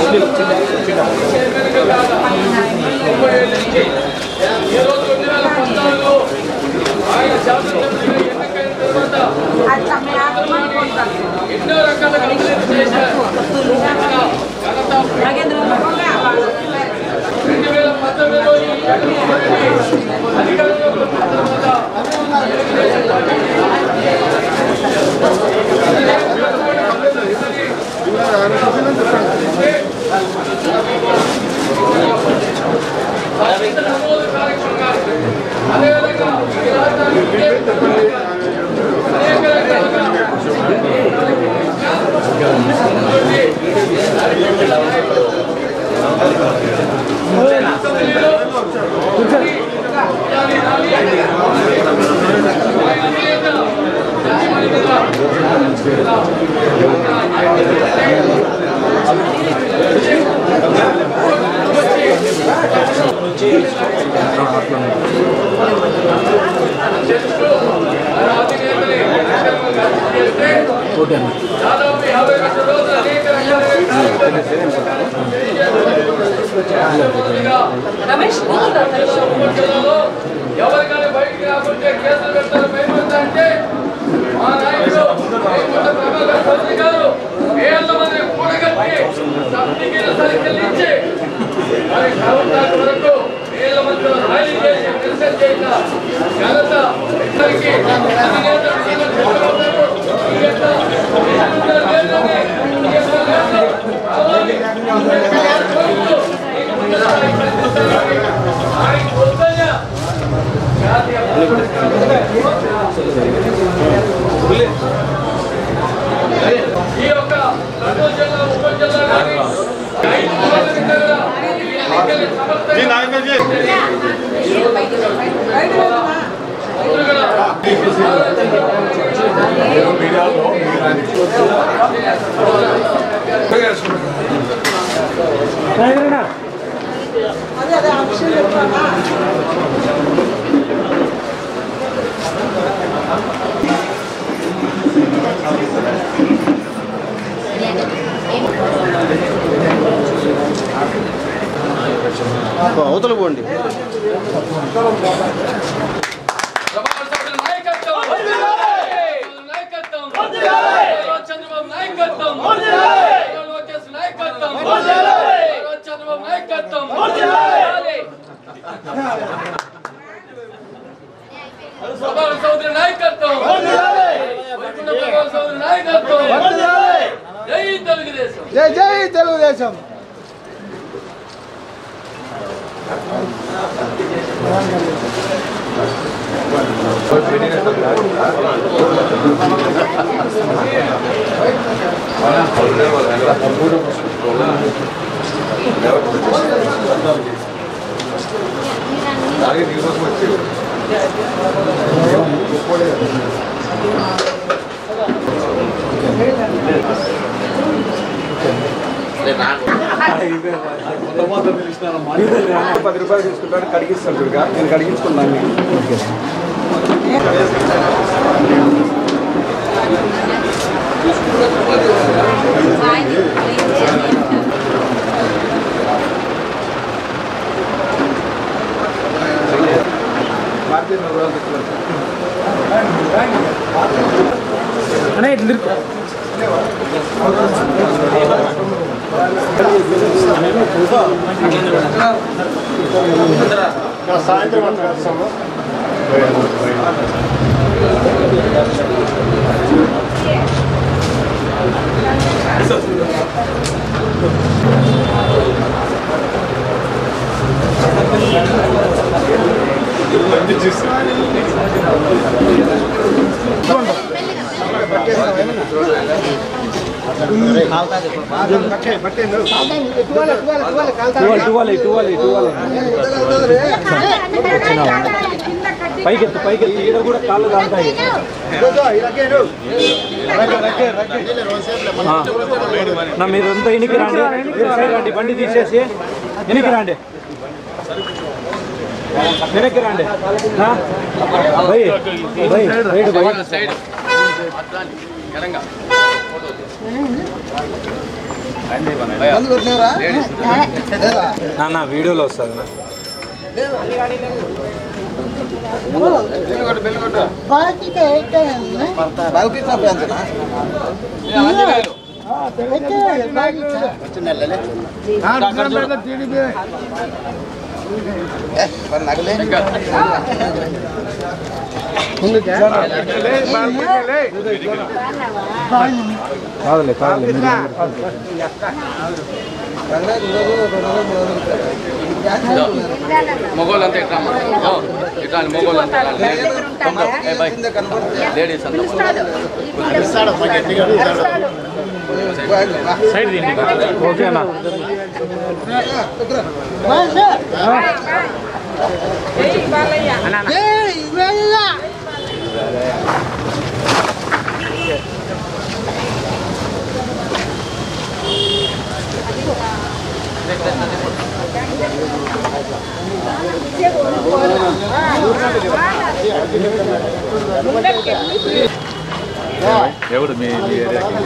ఎన్నో రకాల కంప్లైంట్ చేశారు రెండు వేల పంతొమ్మిదిలో ఈ అధికారంలోకి వచ్చిన తర్వాత స్వాతంత్ర నమోదు కార్యక్రమాలు అదేవిధంగా ఈ రాష్ట్రానికి అనేక రకాలుగా దాదాపు యాభై రెండు రోజులు అనేక రమేష్ జిల్లాలో ఎవరికైనా బయటికి రాకుంటే కేసులు పెడతారు భయపడతారంటే మా నాయకుడు వేముల ప్రభాకర్ చౌదరి గారు వేల మంది కూడగట్టి సబ్సిడీలు చెల్లించి మరి కౌంటర్ వరకు వేల మంది ర్యాలీ చేసి నిరసన చేసిన ఘనత ఇద్దరికి అధినేత చంద్రబాబు ఈ యొక్క ఎన్నికల లేదని, ఈ యొక్క లేదు కావాలి. ఆయన వద్దయ్యా. జాతీయ ఈ యొక్క కర్నూలు జిల్లా ఉప జిల్లా కానీ ఐదు మంది దగ్గర ఈ ఎన్నికల సమర్థంగా అవతల పోండి నాయకత్వం నాయకత్వం చంద్రబాబు నాయకత్వం లోకేష్ నాయకత్వం చంద్రబాబు నాయకత్వం ప్రభావ చౌదరి నాయకత్వం వైకుంఠ ప్రభావ చౌదరి నాయకత్వం జై తెలుగుదేశం జై జై తెలుగుదేశం పది రూపాయలు తీసుకుంటాను కడిగిస్తాను చూడగా నేను కడిగించుకున్నాను పైకెత్తు పైకెత్తు ఈడ కూడా కాళ్ళు కాలుతాయి ఆ. నా మీరంతా ఇనికి రండి మీరు సైడ్ రండి బండి తీసేసి వెనక్కి రండి వెనక్కి రండి ఆ? భయ్ భయ్ రైట్ భయ్ సైడ్ మందు కొట్టినారా నాన్న వీడియోలో వస్తుంది నా బాలకృష్ణ ఫ్యాన్సనా మరి నగలే కాదులే కాదులే మీరు మొగోళ్ళు అంతా ఇట్లా ఇట్లా మొగోళ్ళు అంతా లేడీస్ అంతా ఓకేనా ఎవరు మీ మీ ఏరియాకి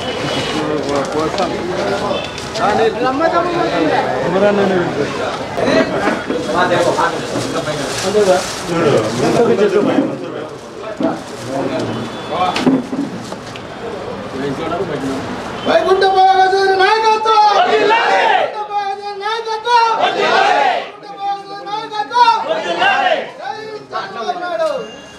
వైకుంఠ బాలరాజు నాయకత్వం వైకుంఠ బాలరాజు నాయకత్వం వైకుంఠ బాలరాజు నాయకత్వం జై చంద్రబాబు నాయుడు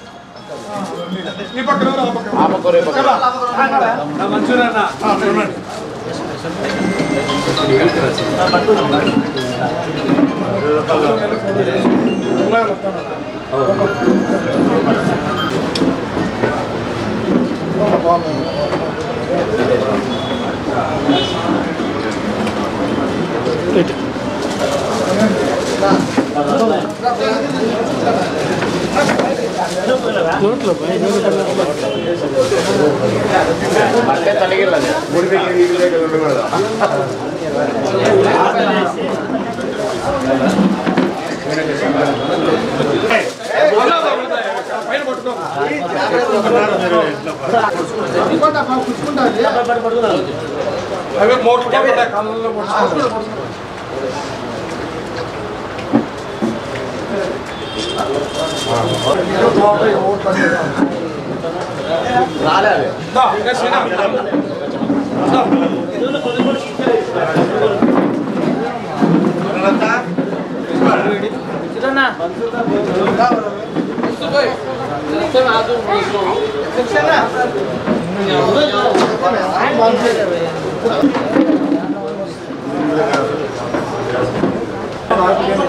అవే మోటార్ పట్టుకుంటాయి కళ్ళల్లో పట్టుకుంటాయి దా, ఇంకా శ్రీనా. దా. ఆ